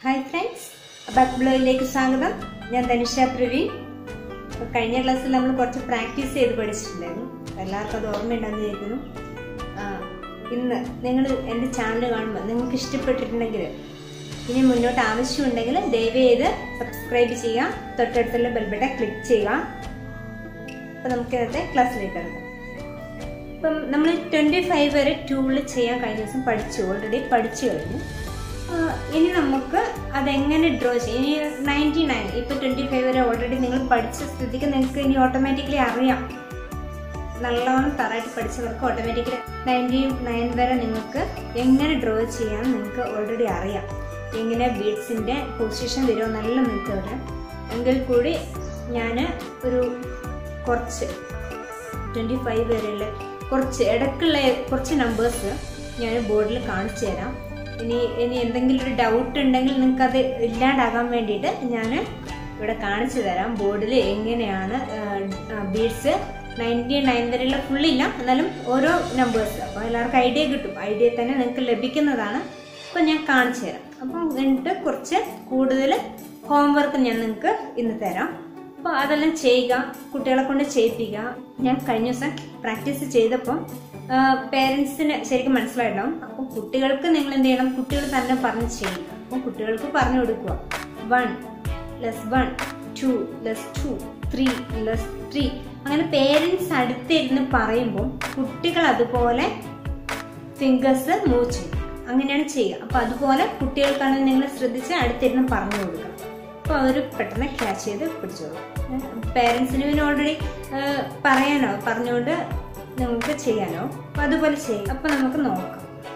Hi friends back ബ്ലോയിലേക്ക് സ്വാഗതം ഞാൻ ധനുഷ പ്രവീൺ അപ്പോൾ കഴിഞ്ഞ ക്ലാസ്സിൽ നമ്മൾ കുറച്ച് പ്രാക്ടീസ് ചെയ്ത് പഠിച്ചിട്ടുണ്ടായിരുന്നു അപ്പോൾ എല്ലാവർക്കും അത് ഓർമ്മയുണ്ടെന്ന് വിചാരിക്കുന്നു ആ, ഇന്ന് നിങ്ങൾ എൻ്റെ ചാനൽ കാണുമ്പോൾ നിങ്ങൾക്ക് ഇഷ്ടപ്പെട്ടിട്ടുണ്ടെങ്കിൽ ഇനി മുന്നോട്ട് ആവശ്യമുണ്ടെങ്കിൽ ദയവ് ചെയ്ത് സബ്സ്ക്രൈബ് ചെയ്യുക തൊട്ടടുത്തുള്ള ബെൽബട്ടൺ ക്ലിക്ക് ചെയ്യുക അപ്പോൾ നമുക്ക് ഇന്നത്തെ ക്ലാസ്സിലേക്ക് ഇറങ്ങാം ഇപ്പം നമ്മൾ ട്വൻറ്റി ഫൈവ് വരെ ടൂളിൽ ചെയ്യാൻ കഴിഞ്ഞ ദിവസം പഠിച്ചു ഓൾറെഡി പഠിച്ചു കഴിഞ്ഞു ആ, ഇനി നമുക്ക് അതെങ്ങനെ ഡ്രോ ചെയ്യും ഇനി നയൻറ്റി നയൻ ഇപ്പം ട്വൻറ്റി ഫൈവ് വരെ ഓൾറെഡി നിങ്ങൾ പഠിച്ച സ്ഥിതിക്ക് നിങ്ങൾക്ക് ഇനി ഓട്ടോമാറ്റിക്കലി അറിയാം നല്ലോണം തറായിട്ട് പഠിച്ചവർക്ക് ഓട്ടോമാറ്റിക്കലി നയൻറ്റി നയൻ വരെ നിങ്ങൾക്ക് എങ്ങനെ ഡ്രോ ചെയ്യാൻ നിങ്ങൾക്ക് ഓൾറെഡി അറിയാം എങ്ങനെ ബീഡ്സിൻ്റെ പൊസിഷൻ വരുമെന്നെല്ലാം നിങ്ങൾക്ക് അറിയാം എങ്കിൽ കൂടി ഞാൻ ഒരു കുറച്ച് ട്വൻറ്റി ഫൈവ് വരെയുള്ള കുറച്ച് ഇടയ്ക്കുള്ള കുറച്ച് നമ്പേഴ്സ് ഞാൻ ബോർഡിൽ കാണിച്ചു തരാം ഇനി ഇനി എന്തെങ്കിലും ഒരു ഡൗട്ട് ഉണ്ടെങ്കിൽ നിങ്ങൾക്ക് അത് ഇല്ലാണ്ടാകാൻ വേണ്ടിയിട്ട് ഞാൻ ഇവിടെ കാണിച്ചു തരാം ബോർഡിൽ എങ്ങനെയാണ് ബീഡ്സ് നയൻറ്റി നയൻ വരെയുള്ള ഫുള്ളില്ല എന്നാലും ഓരോ നമ്പേഴ്സ് അപ്പോൾ എല്ലാവർക്കും ഐഡിയ കിട്ടും ഐഡിയ തന്നെ നിങ്ങൾക്ക് ലഭിക്കുന്നതാണ് അപ്പോൾ ഞാൻ കാണിച്ചു തരാം അപ്പം എന്നിട്ട് കുറച്ച് കൂടുതൽ ഹോംവർക്ക് ഞാൻ നിങ്ങൾക്ക് ഇന്ന് തരാം അപ്പോൾ അതെല്ലാം ചെയ്യുക കുട്ടികളെ കൊണ്ട് ചെയ്യിപ്പിക്കുക ഞാൻ കഴിഞ്ഞ ദിവസം പ്രാക്ടീസ് ചെയ്തപ്പം പേരൻസിന് ശരിക്കും മനസ്സിലായിട്ടുണ്ടാവും അപ്പം കുട്ടികൾക്ക് നിങ്ങൾ എന്ത് ചെയ്യണം കുട്ടികൾ തന്നെ പറഞ്ഞ് ചെയ്യുക അപ്പം കുട്ടികൾക്ക് പറഞ്ഞു കൊടുക്കുക one less one two less two three less three അങ്ങനെ പേരൻസ് അടുത്തിരുന്ന് പറയുമ്പോൾ കുട്ടികൾ അതുപോലെ ഫിംഗേഴ്സ് മൂവ് ചെയ്യും അങ്ങനെയാണ് ചെയ്യുക അപ്പോൾ അതുപോലെ കുട്ടികൾക്കാണ് നിങ്ങൾ ശ്രദ്ധിച്ച് അടുത്തിരുന്ന് പറഞ്ഞു കൊടുക്കുക അപ്പോൾ അവർ പെട്ടെന്ന് ക്യാച്ച് ചെയ്ത് പിടിച്ചോളും പേരൻസിന് പിന്നെ ഓൾറെഡി പറയാനോ പറഞ്ഞുകൊണ്ട് നിങ്ങൾക്ക് ചെയ്യാനോ അപ്പോൾ അതുപോലെ ചെയ്യും അപ്പോൾ നമുക്ക് നോക്കാം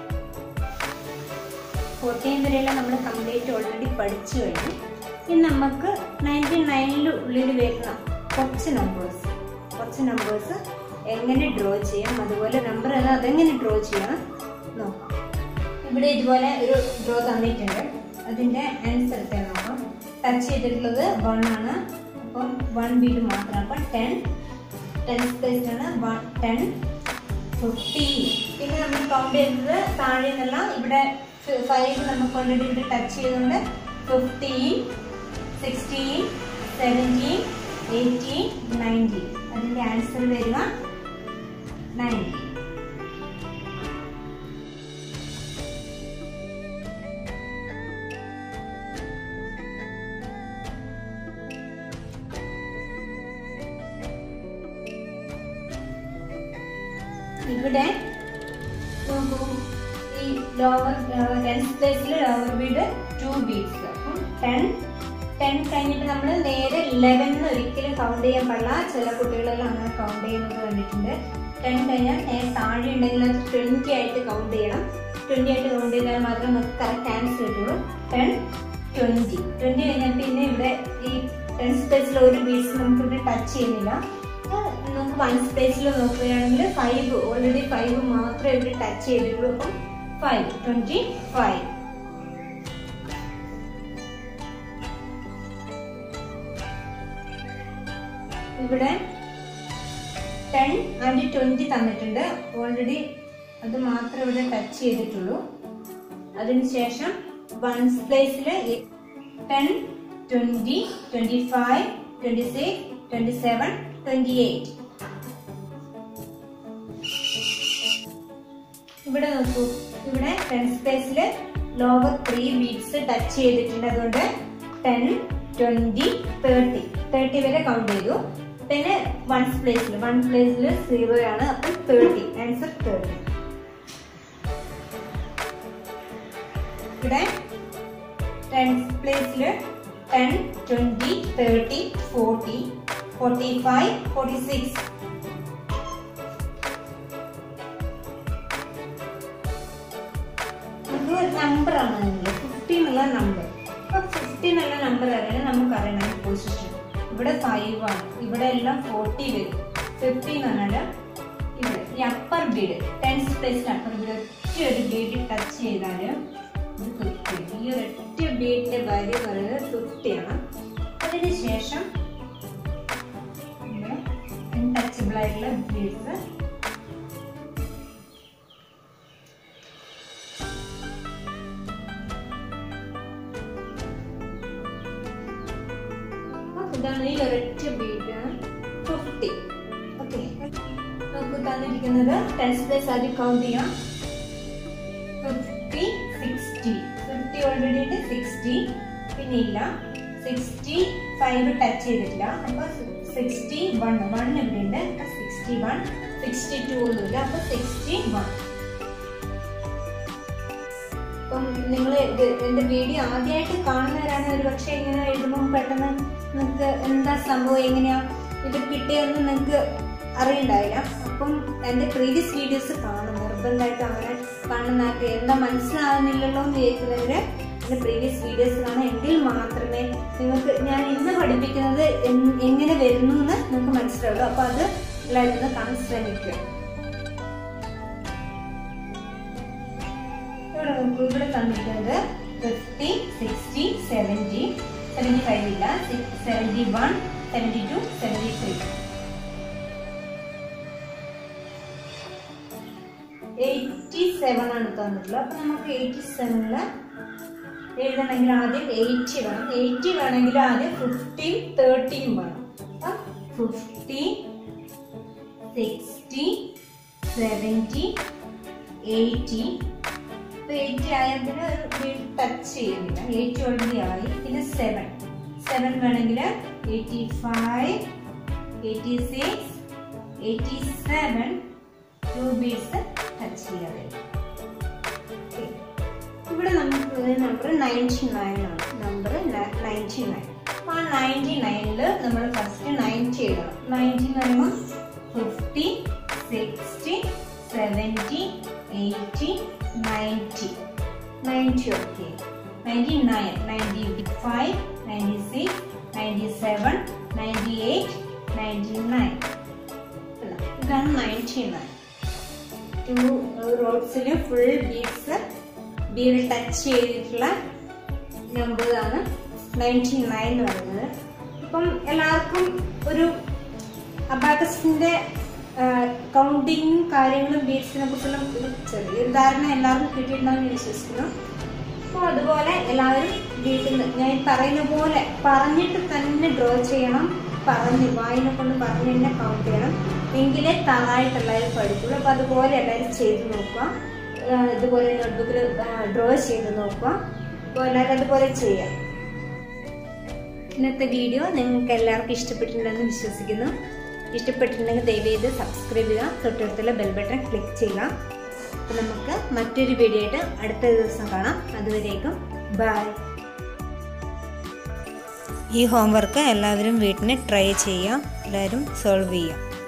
ഫോർട്ടീൻ വരെയുള്ള നമ്മൾ കംപ്ലീറ്റ് ഓൾറെഡി പഠിച്ചു കഴിഞ്ഞു ഇനി നമുക്ക് നയൻറ്റി നയനിലുള്ളിൽ വരുന്ന കുറച്ച് നമ്പേഴ്സ് കുറച്ച് നമ്പേഴ്സ് എങ്ങനെ ഡ്രോ ചെയ്യാം അതുപോലെ നമ്പർ എന്നാൽ അതെങ്ങനെ ഡ്രോ ചെയ്യാം നോക്കാം ഇവിടെ ഇതുപോലെ ഒരു ഡ്രോ തന്നിട്ടുണ്ട് അതിൻ്റെ ആൻസർ എത്ര നോക്കാം ടച്ച് ചെയ്തിട്ടുള്ളത് വൺ ആണ് അപ്പം വൺ ബീഡ് മാത്രമാണ് അപ്പം ടെൻ ടെൻ സ്പേസ് ആണ് വൺ ടെൻ ഫിഫ്റ്റീൻ പിന്നെ നമ്മൾ കൗണ്ട് ചെയ്യുന്നത് താഴെ നിന്നുള്ള ഇവിടെ ഫൈവ് നമുക്ക് ഓൾറെഡി ഇവിടെ ടച്ച് ചെയ്തുകൊണ്ട് fifteen sixteen seventeen eighteen nineteen അതിൻ്റെ ആൻസർ വരിക നയൻറ്റീൻ ഇവിടെ നോക്കൂ ഈ ലോവർ ടെൻ സ്പേസിൽ ലോവർ ബീഡ് ടു ബീഡ്സ് അപ്പം ടെൻ ടെൻ കഴിഞ്ഞിട്ട് നമ്മൾ നേരെ ലെവൻ ഒരിക്കലും കൗണ്ട് ചെയ്യാൻ പാടില്ല ചില കുട്ടികളെല്ലാം അങ്ങനെ കൗണ്ട് ചെയ്യുന്നത് കണ്ടിട്ടുണ്ട് ടെൻ കഴിഞ്ഞാൽ നേരെ താഴെ ഉണ്ടെങ്കിൽ അത് ട്വൻറ്റി ആയിട്ട് കൗണ്ട് ചെയ്യണം ട്വൻറ്റി ആയിട്ട് കൗണ്ട് ചെയ്താൽ മാത്രമേ നമുക്ക് കറക്റ്റ് ആൻസർ കിട്ടുള്ളൂ ടെൻ ട്വൻറ്റി ട്വൻറ്റി കഴിഞ്ഞാൽ പിന്നെ ഇവിടെ ഈ ടെൻ സ്പേസിൽ ഒരു ബീഡ്സ് നമുക്ക് ഇവിടെ ടച്ച് ചെയ്യുന്നില്ല നമുക്ക് വൺ സ്പേസിൽ നോക്കുകയാണെങ്കിൽ ഫൈവ് ഓൾറെഡി ഫൈവ് മാത്രമേ ഇവിടെ ടച്ച് ചെയ്തിട്ടുള്ളൂ അപ്പം ഫൈവ് ട്വന്റി ഫൈവ് ഇവിടെ ടെൻ ആൻഡ് ട്വന്റി തന്നിട്ടുണ്ട് ഓൾറെഡി അത് മാത്രമേ ഇവിടെ ടച്ച് ചെയ്തിട്ടുള്ളൂ അതിനുശേഷം വൺ പ്ലേസിൽ ten twenty twenty five twenty six twenty seven twenty eight ഇവിടെ നോക്കൂ ഇവിടെ ടെൻ സ്പേസിൽ ലോവർ ത്രീ ബീഡ്സ് ടച്ച് ചെയ്തിട്ടുണ്ട് അതുകൊണ്ട് ടെൻ ട്വന്റി തേർട്ടി തേർട്ടി വരെ കൗണ്ട് ചെയ്തു പിന്നെ വൺ പ്ലേസിൽ വൺ പ്ലേസിൽ സീറോ ആണ് അപ്പം തേർട്ടി ആൻസർ തേർട്ടി ഇവിടെ ടെൻ പ്ലേസിൽ ten twenty thirty forty forty five forty six നമുക്ക് ഒരു നമ്പർ ആണ് ഫിഫ്റ്റി എന്നുള്ള നമ്പർ അപ്പൊ ഫിഫ്റ്റി എന്നുള്ള നമ്പർ അറിയാൻ നമുക്കറിയണം പൊസിഷൻ ഇവിടെ ഫൈവ് ആണ് ഇവിടെ എല്ലാം ഫോർട്ടി വരും ഫിഫ്റ്റി എന്ന് പറഞ്ഞാൽ ഇവിടെ ഈ അപ്പർ ബീഡ് ടെൻ സ്പേസിൽ അപ്പർ ബീഡ് ഒറ്റ ഒരു ബീഡ് ടച്ച് ചെയ്താൽ ഇത് ഫിഫ്റ്റി ഈ ഒരു ഒറ്റ ബീഡിന്റെ വാല്യൂ പറയുന്നത് ഫിഫ്റ്റി ആണ് അതിന് ശേഷം ടച്ചബിൾ ആയിട്ടുള്ള ബീഡ്സ് ഇതാണ് ഈ ഒരൊറ്റ ബീറ്റാണ് ഫിഫ്റ്റി ഓക്കെ നമുക്ക് തന്നിരിക്കുന്നത് ടെൻസ് പ്ലേസ് ആദ്യം കൗണ്ട് ചെയ്യാം ഫിഫ്റ്റി സിക്സ്റ്റി ഫിഫ്റ്റി ഓൾറെഡി ഉണ്ട് സിക്സ്റ്റി പിന്നെ ഇല്ല സിക്സ്റ്റി ഫൈവ് ടച്ച് ചെയ്തിട്ടില്ല അപ്പൊ സിക്സ്റ്റി വൺ വൺ ഇവിടെ ഉണ്ട് അപ്പൊ സിക്സ്റ്റി വൺ സിക്സ്റ്റി ടു ഒന്നുമില്ല അപ്പൊ സിക്സ്റ്റി വൺ അപ്പം നിങ്ങൾ എന്റെ വീഡിയോ ആദ്യമായിട്ട് കാണുന്നവരാണ് ഒരു പക്ഷെ ഇങ്ങനെ എഴുതുമ്പോൾ പെട്ടെന്ന് നിങ്ങൾക്ക് എന്താ സംഭവം എങ്ങനെയാ ഇത് കിട്ടിയെന്ന് നിങ്ങൾക്ക് അറിയണ്ടാവില്ല അപ്പം എൻ്റെ പ്രീവിയസ് വീഡിയോസ് കാണും നിർബന്ധമായിട്ട് അങ്ങനെ കാണുന്നവർക്ക് എന്താ മനസ്സിലാവുന്നില്ലല്ലോ എന്ന് വിചാരിക്കുന്നവര് എൻ്റെ പ്രീവിയസ് വീഡിയോസ് കാണാം എങ്കിൽ മാത്രമേ നിങ്ങൾക്ക് ഞാൻ ഇന്ന് പഠിപ്പിക്കുന്നത് എൻ- എങ്ങനെ വരുന്നു എന്ന് നിങ്ങൾക്ക് മനസ്സിലാവുള്ളൂ അപ്പൊ അത് എല്ലാവരും ഒന്ന് കാണാൻ ശ്രമിക്കുക ഇവിടെ നോക്കൂ ഇവിടെ തന്നിരിക്കുന്നത് fifty sixty seventy seventy five ഇല്ല seventy one seventy two seventy three eighty seven ആണ് തന്നിട്ടുള്ളത് അപ്പൊ നമുക്ക് എയ്റ്റി സെവനില് എഴുതണമെങ്കിൽ ആദ്യം എയ്റ്റി വേണം എയ്റ്റി വേണമെങ്കിൽ ആദ്യം ഫിഫ്റ്റീൻ തേർട്ടീൻ വേണം ഫിഫ്റ്റി സിക്സ്റ്റി സെവൻറ്റി എയ്റ്റി ഇപ്പൊ എയ്റ്റി ആയതിന് ഒരു ടച്ച് ചെയ്യുന്നില്ല എയ്റ്റി ഓൾറെഡി ആയി പിന്നെ സെവൻ സെവൻ വേണമെങ്കിൽ eighty five eighty six eighty seven two beads touch ചെയ്യാതെ Okay. ഇവിടെ നമുക്ക് നമ്പർ നയൻറ്റി നയൻ ആണ് നമ്പർ നയൻറ്റി നയൻ അപ്പൊ ആ നയൻറ്റി നയനില് നമ്മൾ ഫസ്റ്റ് നയൻറ്റി എഴുതണം നയൻറ്റി എന്ന് പറയുമ്പോൾ fifty sixty seventy eighty ninety ninety okay ninety nine ninety five ninety six ninety seven ninety eight ninety nine ഇതാണ് നയൻറ്റി നയൻ ടു റോഡ്സിൽ full beads bead touch ചെയ്തിട്ടുള്ള നമ്പറാണ് നയൻറ്റി നയൻ എന്ന് പറയുന്നത് അപ്പം എല്ലാവർക്കും ഒരു അബാക്കസിന്റെ കൗണ്ടിങ്ങും കാര്യങ്ങളും ബീഡ്സിനെ കുറിച്ചുള്ള ഒരു ചെറിയൊരു ധാരണ എല്ലാവർക്കും കിട്ടിയിട്ടുണ്ടെന്ന് വിശ്വസിക്കുന്നു അപ്പോൾ അതുപോലെ എല്ലാവരും വീട്ടിൽ നിന്ന് ഞാൻ ഈ പറയുന്ന പോലെ പറഞ്ഞിട്ട് തന്നെ ഡ്രോ ചെയ്യണം പറഞ്ഞ് വായിനെ കൊണ്ട് പറഞ്ഞ് തന്നെ കൗണ്ട് ചെയ്യണം എങ്കിലേ താഴായിട്ട് എല്ലാവരും പഠിക്കുള്ളൂ അപ്പോൾ അതുപോലെ എല്ലാവരും ചെയ്ത് നോക്കുക ആ, ഇതുപോലെ നോട്ട്ബുക്കിൽ ഡ്രോ ചെയ്ത് നോക്കുക അപ്പോൾ എല്ലാവരും അതുപോലെ ചെയ്യാം ഇന്നത്തെ വീഡിയോ നിങ്ങൾക്ക് എല്ലാവർക്കും ഇഷ്ടപ്പെട്ടിട്ടുണ്ടെന്ന് വിശ്വസിക്കുന്നു ഇഷ്ടപ്പെട്ടിട്ടുണ്ടെങ്കിൽ ദയവേത് സബ്സ്ക്രൈബ് ചെയ്യുക തൊട്ടടുത്തുള്ള ബെൽ ബട്ടൺ ക്ലിക്ക് ചെയ്യുക അപ്പോൾ നമുക്ക് മറ്റൊരു വീഡിയോ ആയിട്ട് അടുത്ത ദിവസം കാണാം അതുവരേക്കും ബൈ ഈ ഹോംവർക്ക് എല്ലാവരും വീട്ടിൽ ട്രൈ ചെയ്യുക എല്ലാവരും സോൾവ് ചെയ്യുക